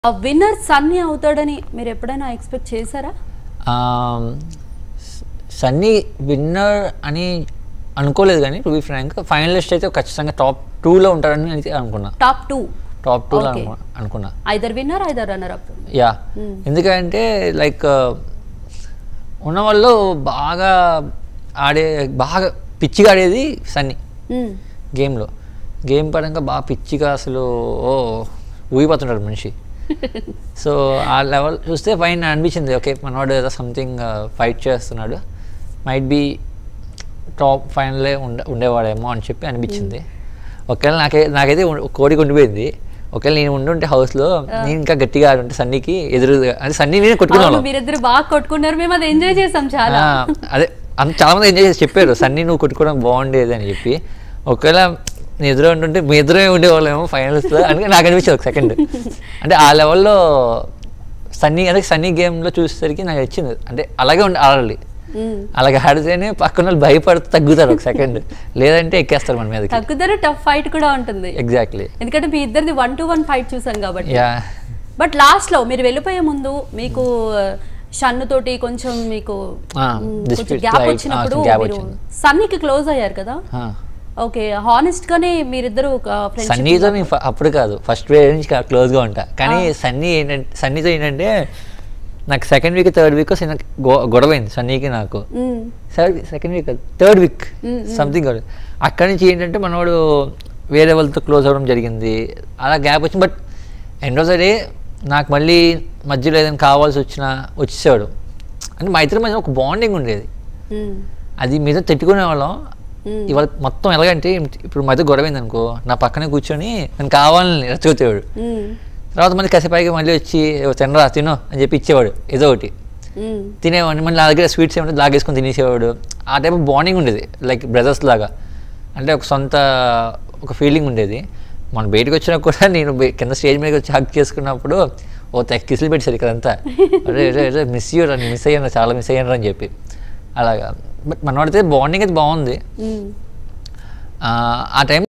ఆ విన్నర్ సన్నీ అవుతాడని మీరు ఎప్పుడైనా ఎక్స్పెక్ట్ చేశారా ఆమ్, స- సన్నీ విన్నర్ అని అనుకోలేదు కానీ టు బి ఫ్రాంక్ ఫైనలిస్ట్ అయితే ఖచ్చితంగా టాప్ టూలో ఉంటారని అయితే అనుకున్నా టాప్ టూ టాప్ టూలో Okay. అనుకున్నా either winner either runner up yeah ఎందుకంటే లైక్ ఉన్న వాళ్ళు బాగా ఆడే బాగా పిచ్చిగా ఆడేది సన్నీ గేమ్లో గేమ్ పరంగా బాగా పిచ్చిగా అసలు ఓ ఊగిపోతుంటాడు మనిషి సో ఆ లెవెల్ చూస్తే ఫైన్ అనిపించింది ఓకే మనవాడు ఏదో సంథింగ్ ఫైట్ చేస్తున్నాడు మైట్ బీ టాప్ ఫైనలే ఉండే ఉండేవాడేమో అని చెప్పి అనిపించింది ఒకవేళ నాకే నాకైతే ఉం- కోరిక ఉండిపోయింది ఒకవేళ నేను ఉండుంటే హౌస్లో నేను ఇంకా గట్టిగా ఆడుంటే సన్నీకి ఎదురు అంటే సన్నీ నేను కొట్టుకునే అవును వాళ్ళం మీరిద్దరు బాగా కొట్టుకున్నారు మేము అది ఎంజాయ్ చేసాం చాలా ఆ, అదే అంత చాలా మంది ఎంజాయ్ చేసి చెప్పారు సన్నీ నువ్వు కొట్టుకోవడం బాగుండేది అని చెప్పి ఒకవేళ నీ ఎదురు ఉంటుంటే మీ ఎదురే ఉండేవాళ్ళేమో ఫైనల్స్లో అని నాకు అనిపించింది ఒక సెకండ్ అంటే ఆ లెవెల్లో సన్నీ అదే సన్నీ గేమ్లో చూసేసరికి నాకు వచ్చింది అంటే అలాగే ఉండి ఆడాలి మ్మ్. అలాగే ఆడితేనే పక్కన వాళ్ళు భయపడుతూ తగ్గుతారు ఒక సెకండ్ లేదంటే ఎక్కేస్తారు మన మీదకి తగ్గుతారు టఫ్ ఫైట్ కూడా ఉంటుంది ఎగ్జాక్ట్లీ ఎందుకంటే మీ ఇద్దరిది వన్ టు వన్ ఫైట్ చూసాం కాబట్టి యా బట్ లాస్ట్ లో మీరు వెళ్ళిపోయే ముందు మీకు షన్ను తోటి కొంచెం మీకు ఆ, మ్, dispute కొంచెం గ్యాప్ like, వచ్చినప్పుడు ఆ, gap మీరు వచ్చింది. సన్నీకి క్లోజ్ అయ్యారు కదా ఓకే హానెస్ట్ గానే మీరిద్దరు ఫ్రెండ్షిప్ సన్నీతో నేను ఫ- అప్పుడు కాదు ఫస్ట్ వే నుంచి క్లోజ్గా ఉంటా కానీ సన్నీ ఏంటంటే సన్నీతో ఏంటంటే నాకు సెకండ్ వీక్ థర్డ్ వీక్ గొడవ అయింది సన్నీకి నాకు second week third week something అక్కడి నుంచి ఏంటంటే మనవాడు వేరే వాళ్ళతో క్లోజ్ అవ్వడం జరిగింది అలా గ్యాప్ వచ్చింది but end of the day నాకు మళ్ళీ మధ్యలో ఏదైనా కావాల్సి వచ్చినా వచ్చేసాడు అంటే మా ఇద్దరి మధ్య ఒక బాండింగ్ ఉండేది అది మీద తిట్టుకునే వాళ్ళం ఇవాళ మొత్తం ఎలాగంటే ఇప్పుడు మధ్య గొడవ అయింది అనుకో నా పక్కనే కూర్చొని నేను కావాలని రెచ్చగొట్టేవాడు తర్వాత మళ్ళీ కసేపాయికి మళ్ళీ వచ్చి "ఓ, తినరా తినో అని చెప్పి ఇచ్చేవాడు ఏదో ఒకటి తినేవాడిని మళ్ళీ నా దగ్గర స్వీట్స్ ఏమంటే లాగేసుకొని తినేసేవాడు ఆ టైప్ బాండింగ్ ఉండేది లైక్ బ్రదర్స్ లాగా అంటే ఒక సొంత ఒక ఫీలింగ్ ఉండేది మనం బయటకు వచ్చినా కూడా నేను బయ- కింద స్టేజ్ మీద వచ్చి హక్ చేసుకున్నప్పుడు ఓ తెగ కిసులు పెట్టారు ఇక్కడంతా అరే అరే అరే మిస్ అయ్యారు మిస్ అయ్యాను చాలా మిస్ అయ్యాను అని చెప్పి అలాగా బట్ మనవాడితే బాండింగ్ అయితే బాగుంది ఆ, ఆ టైం